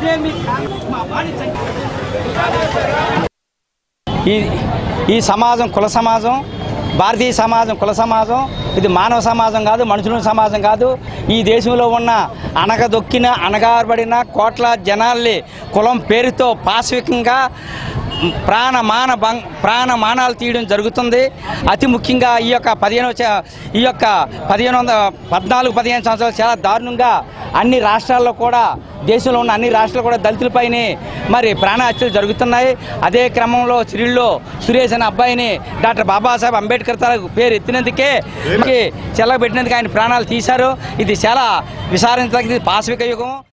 ఈ ఈ సమాజం కుల సమాజం భారతీయ సమాజం కుల సమాజం ఇది మానవ సమాజం కాదు మనుషుల సమాజం కాదు ఈ దేశంలో ఉన్న అనగదొక్కిన అనగారబడిన కోట్ల జనాల్ని కులం పేరుతో పాశవికంగా ప్రాణ మాన భంగ్ ప్రాణ మానాలు తీయడం జరుగుతుంది అతి ముఖ్యంగా ఈ యొక్క పదిహేను చ- ఈ యొక్క పదిహేను వందల పద్నాలుగు పదిహేను సంవత్సరాలు చాలా దారుణంగా అన్ని రాష్ట్రాల్లో కూడా దేశంలో ఉన్న అన్ని రాష్ట్రాలు కూడా దళితులపైనే మరి ప్రాణహత్యలు జరుగుతున్నాయి అదే క్రమంలో సిరిల్లో సురేష్ అనే అబ్బాయిని డాక్టర్ బాబాసాహెబ్ అంబేద్కర్ తాలూకు పేరు ఎత్తినందుకే చెల్లబెట్టినందుకు ఆయన ప్రాణాలు తీశారు ఇది చాలా విచారించదగ్గది పాశవిక యుగం